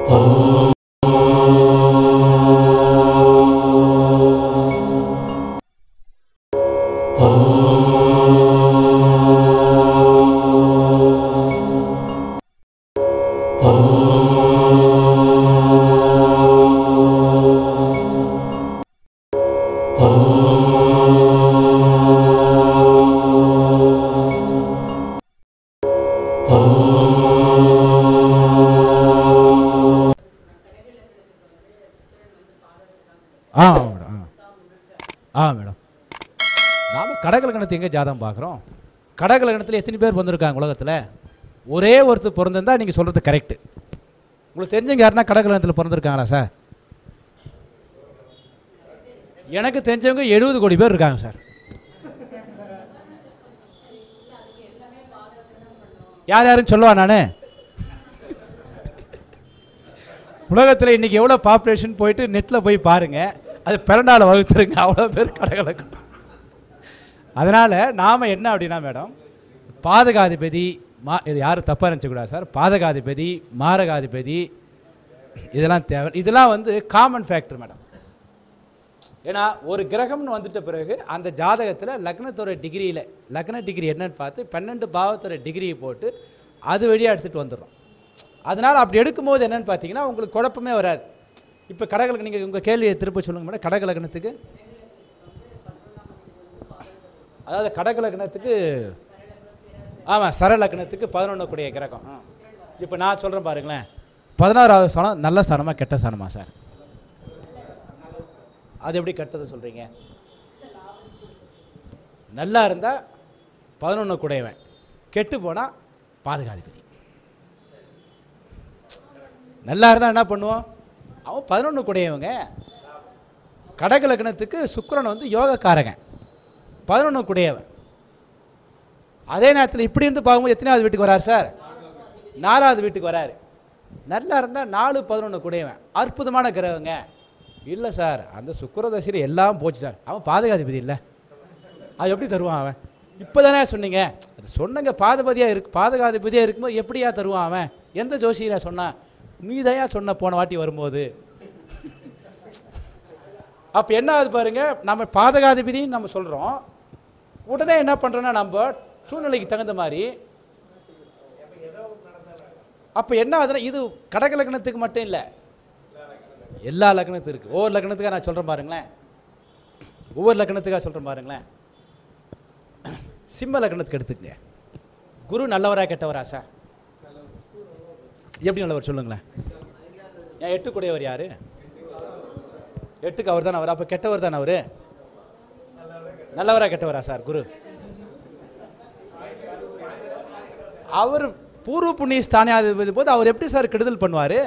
ஆ madam ஆ ஆ madam நாம கடகலகணத்தை எங்கே ஜாதகம் பார்க்குறோம் கடகலகணத்தில் எத்தனை பேர் பிறந்திருக்காங்க உலகத்தில் ஒரே ஒருத்தர் பிறந்திருந்தா நீங்கள் சொல்கிறது கரெக்டு உங்களுக்கு தெரிஞ்சவங்க யாருன்னா கடகலகணத்தில் பிறந்திருக்காங்களா சார் எனக்கு தெரிஞ்சவங்க எழுபது கோடி பேர் இருக்காங்க சார் யார் யாருன்னு சொல்லுவா நான் உலகத்தில் இன்னைக்கு எவ்வளோ பாப்புலேஷன் போயிட்டு நெட்டில் போய் பாருங்க அது பிறண்டால வகுத்துருங்க அவ்வளோ பேர் கடகலக்கணும் அதனால் நாம் என்ன அப்படின்னா மேடம் பாதகாதிபதி மா இது யாரும் தப்பாக நினச்சக்கூடாது சார் பாதகாதிபதி மாரகாதிபதி இதெல்லாம் தேவை இதெல்லாம் வந்து காமன் ஃபேக்டர் மேடம் ஏன்னா ஒரு கிரகம்னு வந்துட்ட பிறகு அந்த ஜாதகத்தில் லக்னத்தோட டிகிரியில் லக்ன டிகிரி என்னன்னு பார்த்து பன்னெண்டு பாவத்தோட டிகிரியை போட்டு அது வழியாக எடுத்துகிட்டு வந்துடுறோம் அதனால் அப்படி எடுக்கும்போது என்னன்னு பார்த்தீங்கன்னா உங்களுக்கு குழப்பமே வராது இப்போ கடகலக்கு நீங்கள் உங்கள் கேள்வியை திரும்ப சொல்லுங்க மேடம் கடகலக்கணத்துக்கு அதாவது கடகலக்கணத்துக்கு ஆமாம் சரலக்கணத்துக்கு பதினொன்று கூடிய கிரகம் ஆ. இப்போ நான் சொல்கிறேன் பாருங்களேன் பதினாறாவது ஸ்தானம் நல்ல ஸ்தானமா கெட்ட ஸ்தானமா சார் அது எப்படி கெட்டது சொல்கிறீங்க நல்லா இருந்தால் பதினொன்று குடையவன் கெட்டு போனால் பாதுகாதிபதி நல்லா இருந்தால் என்ன பண்ணுவோம் அவன் பதினொன்று குடையவங்க கடக லக்னத்துக்கு சுக்கிரன் வந்து யோகக்காரகன் பதினொன்று குடையவன் அதே நேரத்தில் இப்படி இருந்து பார்க்கும்போது எத்தனாவது வீட்டுக்கு வரார் சார் நாலாவது வீட்டுக்கு வராரு நல்லா இருந்தால் நாலு பதினொன்று குடையவன் அற்புதமான கிரகங்க இல்லை சார் அந்த சுக்கிரதசையில் எல்லாம் போச்சு சார் அவன் பாதுகாதிபதி இல்லை அது எப்படி தருவான் அவன் இப்போ தானே சொன்னீங்க அது சொன்னங்க பாதபதியாக இருக்கு பாதுகாதிபதியாக இருக்கும்போது எப்படியா தருவான் அவன் எந்த ஜோசியரா சொன்னான் நீ சொன்ன போன வாட்டி வரும்போது அப்போ என்ன ஆகுது பாருங்க நம்ம பாதகாதிபதின்னு நம்ம சொல்கிறோம் உடனே என்ன பண்ணுறோன்னா நம்ம சூழ்நிலைக்கு தகுந்த மாதிரி அப்போ என்ன ஆகுதுன்னா இது கடக லக்னத்துக்கு மட்டும் இல்லை எல்லா லக்னத்துக்கும் இருக்குது ஒவ்வொரு லக்னத்துக்காக நான் சொல்கிறேன் பாருங்களேன் ஒவ்வொரு லக்னத்துக்காக சொல்கிறேன் பாருங்களேன் சிம்ம லக்னத்துக்கு எடுத்துக்கங்க குரு நல்லவரா கெட்டவரா சார் எப்படி நல்லவர் சொல்லுங்களேன் ஏன் எட்டு கூடையவர் யாரு எட்டுக்கு அவர் தானே அவர் அப்போ கெட்டவர் தானே அவர் நல்லவரா கெட்டவரா சார் குரு அவர் பூர்வ புண்ணிய ஸ்தானாதிபதி போது அவர் எப்படி சார் கெடுதல் பண்ணுவார்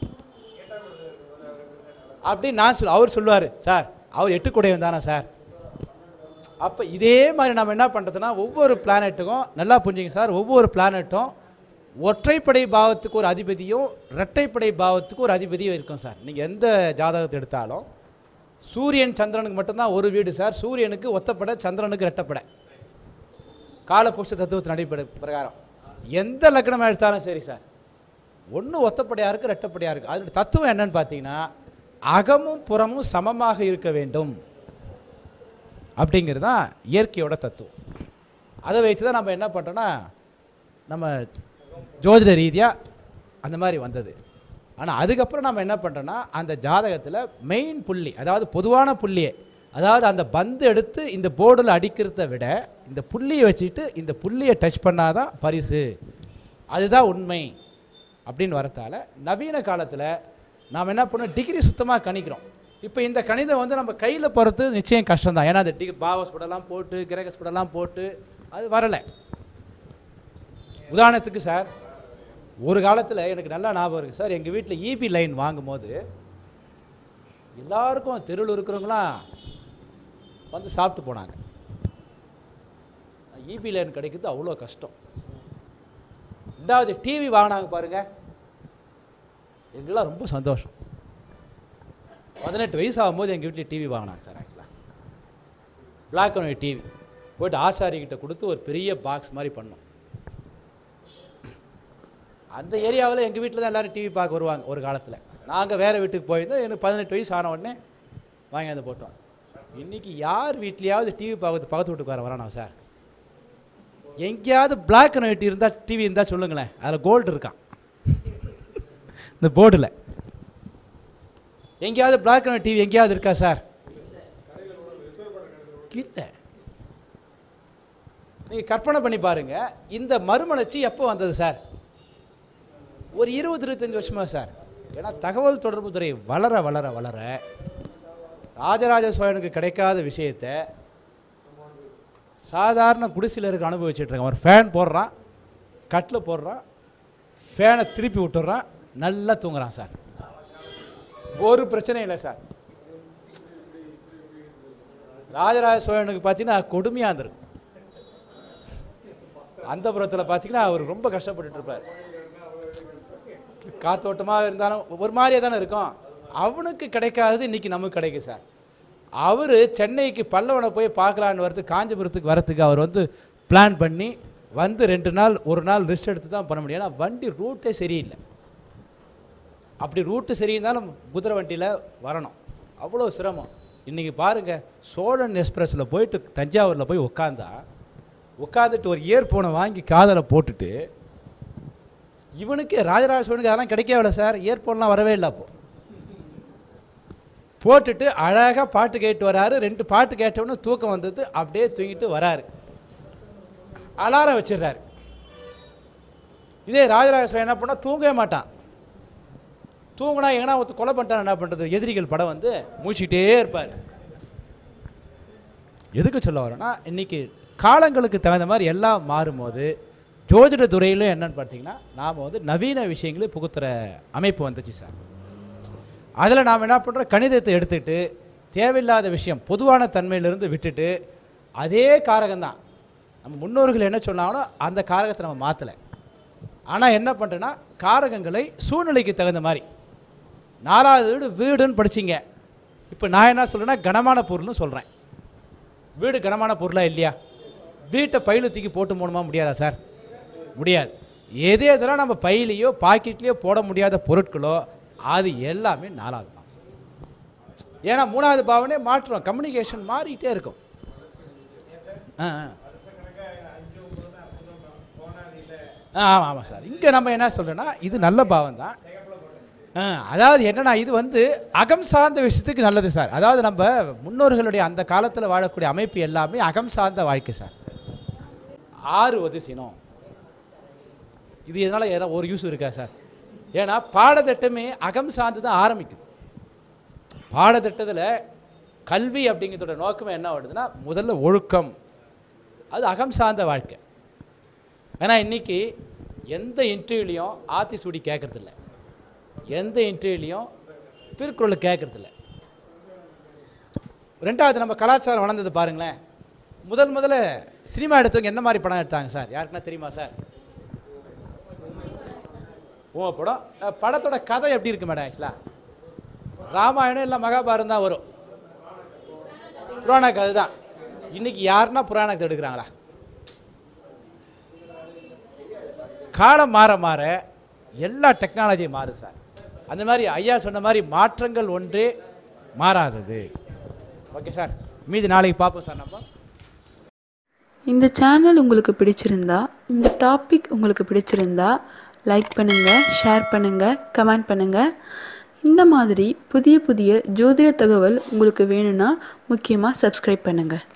அப்படி நான் சொல் அவர் சொல்லுவார் சார் அவர் எட்டு கூடையவன் தானே சார் அப்போ இதே மாதிரி நம்ம என்ன பண்ணுறதுன்னா ஒவ்வொரு பிளானெட்டுக்கும் நல்லா புரிஞ்சுங்க சார் ஒவ்வொரு பிளானெட்டும் ஒற்றைப்படை பாவத்துக்கு ஒரு அதிபதியும் இரட்டைப்படை பாவத்துக்கு ஒரு அதிபதியும் இருக்கும் சார் நீங்கள் எந்த ஜாதகத்தை எடுத்தாலும் சூரியன் சந்திரனுக்கு மட்டும்தான் ஒரு வீடு சார் சூரியனுக்கு ஒத்தப்படை சந்திரனுக்கு ரெட்டப்படை காலபுருஷ தத்துவத்தின் அடிப்படை பிரகாரம் எந்த லக்னம் எடுத்தாலும் சரி சார் ஒன்று ஒத்தப்படையாக இருக்குது ரெட்டப்படையாக இருக்குது அதோட தத்துவம் என்னன்னு பார்த்தீங்கன்னா அகமும் புறமும் சமமாக இருக்க வேண்டும் அப்படிங்கிறது தான் இயற்கையோட தத்துவம் அதை வைத்து தான் நம்ம என்ன பண்ணுறோன்னா நம்ம ஜோதிட ரீதியாக அந்த மாதிரி வந்தது ஆனால் அதுக்கப்புறம் நம்ம என்ன பண்ணுறோன்னா அந்த ஜாதகத்தில் மெயின் புள்ளி அதாவது பொதுவான புள்ளியே அதாவது அந்த பந்து எடுத்து இந்த போர்டில் அடிக்கிறத விட இந்த புள்ளியை வச்சுட்டு இந்த புள்ளியை டச் பண்ணாதான் பரிசு அதுதான் உண்மை அப்படின்னு வரத்தால நவீன காலத்தில் நாம் என்ன பண்ணோம் டிகிரி சுத்தமாக கணிக்கிறோம் இப்போ இந்த கணிதம் வந்து நம்ம கையில் போகிறது நிச்சயம் கஷ்டம் தான் ஏன்னா அந்த டிகிரி பாவஸ் படம்லாம் போட்டு கிரகஸ் படம்லாம் போட்டு அது வரலை உதாரணத்துக்கு சார் ஒரு காலத்தில் எனக்கு நல்லா ஞாபகம் இருக்குது சார் எங்கள் வீட்டில் இபி லைன் வாங்கும்போது எல்லாருக்கும் தெருவில் இருக்கிறவங்களாம் வந்து சாப்பிட்டு போனாங்க இபி லைன் கிடைக்கிறது அவ்வளோ கஷ்டம் ரெண்டாவது டிவி வாங்கினாங்க பாருங்க எங்களுக்கெல்லாம் ரொம்ப சந்தோஷம் பதினெட்டு வயசு ஆகும்போது எங்கள் வீட்டில் டிவி வாங்கினாங்க சார் ஆக்சுவலாக பிளாக் அண்ட் ஒயிட் டிவி போயிட்டு ஆசாரிக்கிட்ட கொடுத்து ஒரு பெரிய பாக்ஸ் மாதிரி பண்ணோம் அந்த ஏரியாவில் எங்கள் வீட்டில் தான் எல்லோரும் டிவி பார்க்க வருவாங்க ஒரு காலத்தில் நாங்கள் வேறு வீட்டுக்கு போயிருந்தோம் எனக்கு பதினெட்டு வயசு ஆன உடனே வாங்கி வந்து போட்டோம் இன்றைக்கி யார் வீட்லேயாவது டிவி பார்க்கறது பக்கத்து வீட்டுக்கு வர வரானா சார் எங்கேயாவது பிளாக் அண்ட் ஒயிட் இருந்தால் டிவி இருந்தால் சொல்லுங்களேன் அதில் கோல்டு இருக்கான் இந்த போர்டில் எங்கேயாவது பிளாக் அண்ட் ஒயிட் டிவி எங்கேயாவது இருக்கா சார் இல்லை நீங்கள் கற்பனை பண்ணி பாருங்கள் இந்த மறுமலர்ச்சி எப்போ வந்தது சார் ஒரு இருபது இருபத்தஞ்சி வருஷமா சார் ஏன்னா தகவல் தொடர்பு துறை வளர வளர வளர ராஜராஜ சோழனுக்கு கிடைக்காத விஷயத்தை சாதாரண குடிசையில் இருக்க அனுபவிச்சுட்டு இருக்கான் ஒரு ஃபேன் போடுறான் கட்டில் போடுறான் ஃபேனை திருப்பி விட்டுறான் நல்லா தூங்குறான் சார் ஒரு பிரச்சனையும் இல்லை சார் ராஜராஜ சோழனுக்கு பார்த்தீங்கன்னா கொடுமையாக இருந்திருக்கும் அந்த புறத்தில் பார்த்தீங்கன்னா அவர் ரொம்ப கஷ்டப்பட்டுட்டு இருப்பார் காத்தோட்டமாக இருந்தாலும் ஒரு மாதிரியே தானே இருக்கும் அவனுக்கு கிடைக்காதது இன்னைக்கு நமக்கு கிடைக்கும் சார் அவர் சென்னைக்கு பல்லவனை போய் பார்க்கலான்னு வரது காஞ்சிபுரத்துக்கு வரத்துக்கு அவர் வந்து பிளான் பண்ணி வந்து ரெண்டு நாள் ஒரு நாள் ரெஸ்ட் எடுத்து தான் பண்ண முடியும் ஏன்னா வண்டி ரூட்டே சரியில்லை அப்படி ரூட்டு சரியிருந்தாலும் குதிரை வண்டியில் வரணும் அவ்வளோ சிரமம் இன்றைக்கி பாருங்கள் சோழன் எக்ஸ்பிரஸில் போயிட்டு தஞ்சாவூரில் போய் உட்காந்தா உட்காந்துட்டு ஒரு இயர்ஃபோனை வாங்கி காதில் போட்டுட்டு இவனுக்கு ராஜராஜ சோழனுக்கு அதெல்லாம் கிடைக்கவில்ல சார் இயர்ஃபோன்லாம் வரவே இல்லை அப்போ போட்டுட்டு அழகாக பாட்டு கேட்டு வராரு ரெண்டு பாட்டு கேட்டவொன்னே தூக்கம் வந்தது அப்படியே தூங்கிட்டு வராரு அலாரம் வச்சிடுறாரு இதே ராஜராஜ சோழன் என்ன பண்ணால் தூங்கவே மாட்டான் தூங்கினா எங்கன்னா ஒருத்தர் கொலை பண்ணிட்டான் என்ன பண்ணுறது எதிரிகள் படம் வந்து மூச்சிக்கிட்டே இருப்பார் எதுக்கு சொல்ல வரேன்னா இன்னைக்கு காலங்களுக்கு தகுந்த மாதிரி எல்லாம் மாறும்போது ஜோதிட துறையிலும் என்னன்னு பார்த்தீங்கன்னா நாம் வந்து நவீன விஷயங்களை புகுத்துற அமைப்பு வந்துச்சு சார் அதில் நாம் என்ன பண்ணுறோம் கணிதத்தை எடுத்துக்கிட்டு தேவையில்லாத விஷயம் பொதுவான தன்மையிலிருந்து விட்டுட்டு அதே காரகம்தான் நம்ம முன்னோர்கள் என்ன சொன்னாங்களோ அந்த காரகத்தை நம்ம மாற்றலை ஆனால் என்ன பண்ணுறேன்னா காரகங்களை சூழ்நிலைக்கு தகுந்த மாதிரி நாலாவது வீடு வீடுன்னு படிச்சிங்க இப்போ நான் என்ன சொல்கிறேன்னா கனமான பொருள்னு சொல்கிறேன் வீடு கனமான பொருளா இல்லையா வீட்டை பையில தூக்கி போட்டு போகணுமா முடியாதா சார் முடியாது எது எதெல்லாம் நம்ம பையிலையோ பாக்கெட்லேயோ போட முடியாத பொருட்களோ அது எல்லாமே நாலாவது பாவம் சார் ஏன்னா மூணாவது பாவனே மாற்றுறோம் கம்யூனிகேஷன் மாறிட்டே இருக்கும் ஆ ஆ. ஆ ஆமாம் ஆமாம் சார் இங்கே நம்ம என்ன சொல்கிறோன்னா இது நல்ல பாவம் தான் ஆ, அதாவது என்னன்னா இது வந்து அகம் சார்ந்த விஷயத்துக்கு நல்லது சார் அதாவது நம்ம முன்னோர்களுடைய அந்த காலத்தில் வாழக்கூடிய அமைப்பு எல்லாமே அகம் சார்ந்த வாழ்க்கை சார் ஆறு வதிசினம் இது எதனால் ஏன்னா ஒரு யூஸ் இருக்கா சார் ஏன்னா பாடத்திட்டமே அகம் சார்ந்து தான் ஆரம்பிக்குது பாடத்திட்டத்தில் கல்வி அப்படிங்கிறதோட நோக்கமே என்ன வருதுன்னா முதல்ல ஒழுக்கம் அது அகம் சார்ந்த வாழ்க்கை ஏன்னா இன்னைக்கு எந்த இன்டர்வியூலையும் ஆத்தி சூடி கேட்கறதில்ல எந்த இன்டர்வியூலையும் திருக்குறளை கேட்கறதில்ல ரெண்டாவது நம்ம கலாச்சாரம் வளர்ந்தது பாருங்களேன் முதல் முதல்ல சினிமா எடுத்தவங்க என்ன மாதிரி படம் எடுத்தாங்க சார் யாருக்குன்னா தெரியுமா சார் ஓ படம் அஹ், படத்தோட கதை எப்படி இருக்கு மேடம் ஆக்சுவலாக ராமாயணம் இல்லை மகாபாரதம் தான் வரும் புராண கதை தான் இன்னைக்கு யாருன்னா புராண கதை எடுக்கிறாங்களா காலம் மாற மாற எல்லா டெக்னாலஜியும் மாறுது சார் அந்த மாதிரி ஐயா சொன்ன மாதிரி மாற்றங்கள் ஒன்றே மாறாதது ஓகே சார் மீதி நாளைக்கு பார்ப்போம் சார் நம்ம இந்த சேனல் உங்களுக்கு பிடிச்சிருந்தா இந்த டாபிக் உங்களுக்கு பிடிச்சிருந்தா லைக் பண்ணுங்கள் ஷேர் பண்ணுங்கள் கமெண்ட் பண்ணுங்கள் இந்த மாதிரி புதிய புதிய ஜோதிட தகவல் உங்களுக்கு வேணும்னா முக்கியமாக சப்ஸ்கிரைப் பண்ணுங்கள்